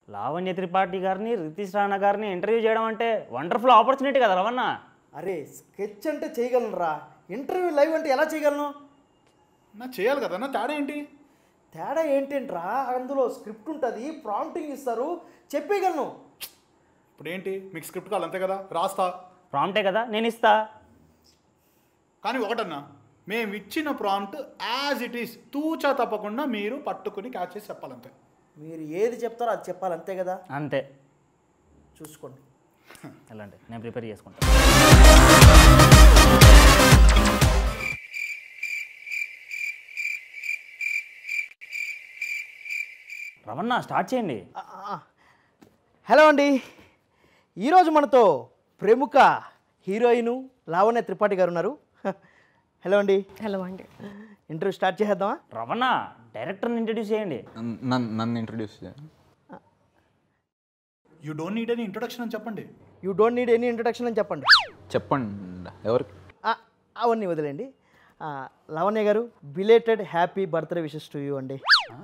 లావణ్య త్రిపాఠి గారిని రితీష్ రాణా గారిని ఇంటర్వ్యూ చేయడం అంటే వండర్ఫుల్ ఆపర్చునిటీ కదా రవణ అరే స్కెచ్ అంటే చేయగలను రా ఇంటర్వ్యూ లైవ్ అంటే ఎలా చేయగలను నా చేయాలి కదా నా తేడా ఏంటి తేడా ఏంటంట్రా అందులో స్క్రిప్ట్ ఉంటుంది ప్రాంప్టింగ్ ఇస్తారు చెప్పేయగలను ఇప్పుడు ఏంటి మీకు స్క్రిప్ట్ కావాలి అంతే కదా రాస్తా ప్రాంప్టే కదా నేను ఇస్తా కానీ ఒకటన్నా మేము ఇచ్చిన ప్రాంప్ట్ యాజ్ ఇట్ ఈస్ తూచా తప్పకుండా మీరు పట్టుకుని క్యాచ్ చేసి చెప్పాలంతే మీరు ఏది చెప్తారో అది చెప్పాలి అంతే కదా అంతే చూసుకోండి ఎలాంటి నేను ప్రిపేర్ చేసుకుంటా రవణ స్టార్ట్ చేయండి ఆ, ఆ. హలో అండి ఈరోజు మనతో ప్రముఖ హీరోయిన్ లావణ్య త్రిపాఠి గారు ఉన్నారు హ. హలో అండి హలో అండి ఇంటర్వ్యూ స్టార్ట్ చేసేద్దామా రవణ డైరెక్టర్ని ఇంట్రడ్యూస్ చేయండి నన్ను నన్ను ఇంట్రడ్యూస్ చేయండి you don't need any introduction అని చెప్పండి you don't need any introduction అని చెప్పండి చెప్పండి ఎవరికి ఆ, అవన్నీ వదిలేండి ఆ, Lavanya garu belated happy birthday wishes to you అండి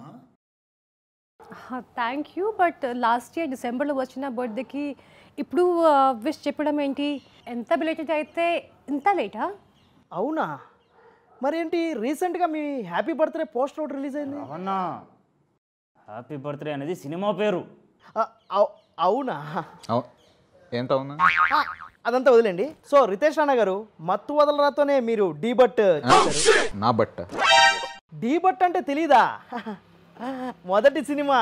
thank you but last year డిసెంబర్లో వచ్చిన బర్త్డేకి ఇప్పుడు విష్ చెప్పడం ఏంటి ఎంత బిలేటెడ్ అయితే ఇంత లేటా అవునా మరేంటి రీసెంట్గా మీ హ్యాపీ బర్త్డే పోస్టర్ ఒకటి రిలీజ్ అయింది రవణ హ్యాపీ బర్త్డే అనేది సినిమా పేరు ఆ, అవ్- అవునా అవు ఏంటవునా ఆ, అదంతా వదిలేండి సో రితేష్ రాణా గారు మత్తు వదలరాతోనే మీరు డీ బట్ చేశారు నా బట్ట డీ బట్ అంటే తెలీదా మొదటి సినిమా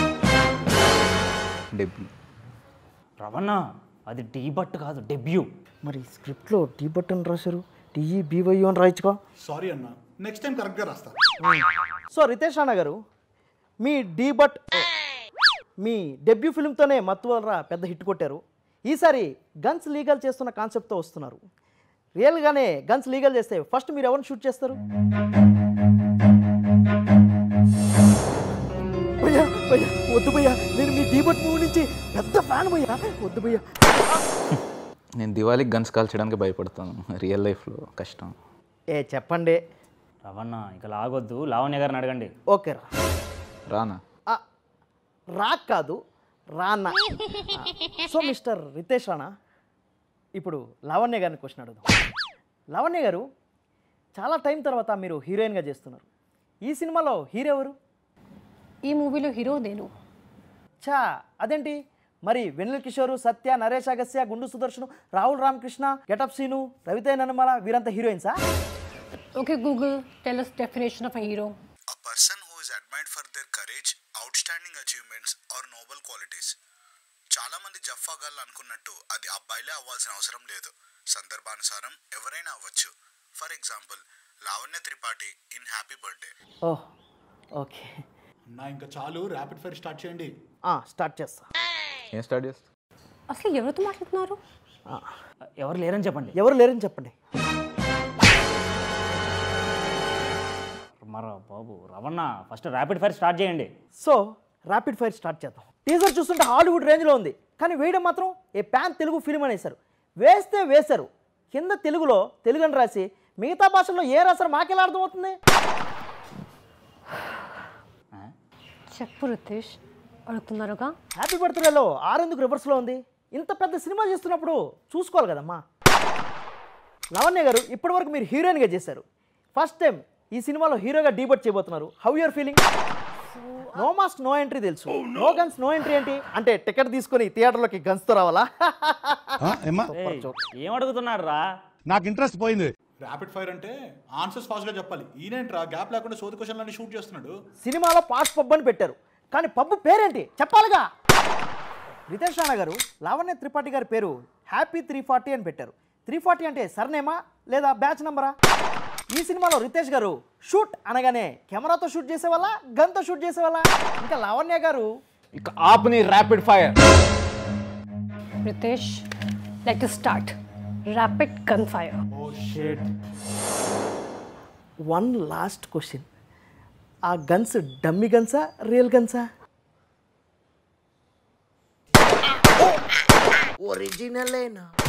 డెబ్యూ రవణ అది డీ బట్ కాదు డెబ్యూ మరి స్క్రిప్ట్లో డీ బట్ అని రాశారు డిఈ బీవైయూ అని రాయించుకో సారీ అన్న నెక్స్ట్ టైం కరెక్ట్గా రాస్తా సో రితేష్ రాణా గారు మీ డీ బట్ మీ డెబ్యూ ఫిల్మ్తోనే మత్తు వలరా పెద్ద హిట్ కొట్టారు ఈసారి గన్స్ లీగల్ చేస్తున్న కాన్సెప్ట్తో వస్తున్నారు రియల్గానే గన్స్ లీగల్ చేస్తే ఫస్ట్ మీరు ఎవరిని షూట్ చేస్తారు భయ్యా భయ్యా వద్దు భయ్యా నేను మీ డీబట్ మూవీ నుంచి పెద్ద ఫ్యాన్ భయ్యా వద్దు భయ్యా నేను దివాళీకి గన్స్ కాల్చడానికి భయపడతాను రియల్ లైఫ్లో కష్టం ఏ చెప్పండి రవణ ఇక లాగొద్దు లావణ్య గారిని అడగండి ఓకే రా రానా ఆ, రాక్ కాదు రాన్న సో మిస్టర్ రితేష్ రాణా ఇప్పుడు లావణ్య గారిని క్వశ్చన్ అడుగుదాం లావణ్య గారు చాలా టైం తర్వాత మీరు హీరోయిన్గా చేస్తున్నారు ఈ సినిమాలో హీరో ఎవరు ఈ మూవీలో హీరో నేను చా అదేంటి మరి వెన్నెల కిషోరు సత్య నరేష్ అగస్య గుండు సుదర్శన్ రాహుల్ రామకృష్ణ గెటప్ సీను రవితేజ నన్నమల వీరంతా హీరోయిన్సా okay Google tell us definition of hero A person who is admired for their courage, outstanding achievements, or noble qualities. చాలా మంది జఫా గర్ల్ అనుకున్నట్టు అది అబ్బాయిలే అవ్వాల్సిన అవసరం లేదు సందర్భానుసారం ఎవరైనా అవ్వచ్చు for example Lavanya Tripathi in happy birthday oh okay అన్న ఇంకా చాలు ర్యాపిడ్ ఫైర్ స్టార్ట్ చేయండి స్టార్ట్ చేస్తా ఏం స్టార్ట్ చేస్తా అసలు ఎవరితో మాట్లాడుతున్నారు ఎవరు లేరని చెప్పండి ఎవరు లేరని చెప్పండి మర బాబు రవణ ఫస్ట్ ర్యాపిడ్ ఫైర్ స్టార్ట్ చేయండి సో ర్యాపిడ్ ఫైర్ స్టార్ట్ చేద్దాం టీజర్ చూస్తుంటే హాలీవుడ్ రేంజ్లో ఉంది కానీ వేయడం మాత్రం ఏ ప్యాన్ తెలుగు ఫిల్మ్ అనేసారు వేస్తే వేశారు కింద తెలుగులో తెలుగు అని రాసి మిగతా భాషల్లో ఏ రాశారు మాకెలా అర్థమవుతుంది చెప్పు రితేష్ అడుగుతున్నారుగా హ్యాపీ బర్త్డేలో ఆరెందుకు రివర్స్లో ఉంది ఇంత పెద్ద సినిమా చేస్తున్నప్పుడు చూసుకోవాలి కదమ్మా లావణ్య గారు ఇప్పటివరకు మీరు హీరోయిన్గా చేశారు ఫస్ట్ టైం ఈ సినిమాలో హీరోగా డీబట్ చేయబోతున్నారు how your feeling no mask no entry తెలుసు నో గన్స్ నో ఎంట్రీ ఏంటి అంటే టికెట్ తీసుకొని థియేటర్లోకి గన్స్తో రావాలా ఏమ్మా ఏయ్, ఏం అడుగుతున్నారు రా నాకు ఇంట్రెస్ట్ పోయింది ర్యాపిడ్ ఫైర్ అంటే ఆన్సర్స్ ఫాస్ట్గా చెప్పాలి ఈయనేంట్రా గ్యాప్ లేకుండా సోది క్వశ్చన్లన్నీ షూట్ చేస్తున్నాడు సినిమాలో పాస్ పబ్ అని పెట్టారు కానీ పబ్బు పేరేంటి చెప్పాలిగా రితేష్ రాణా గారు లావణ్య త్రిపాఠి గారి పేరు హ్యాపీ త్రీ ఫార్టీ అని పెట్టారు త్రీ ఫార్టీ అంటే సర్నేమా లేదా బ్యాచ్ నంబరా ఈ సినిమాలో రితేష్ గారు షూట్ అనగానే కెమెరాతో షూట్ చేసేవాళ్ళ గన్తో షూట్ చేసేవాళ్ళ ఇంకా లావణ్య గారు ఇక ఆపుని rapid fire Ritesh let start rapid gun fire ఓ షేట్ వన్ లాస్ట్ క్వశ్చన్ ఆ గన్స్ డమ్మి గన్సా రియల్ గన్సా ఒరిజినలేనా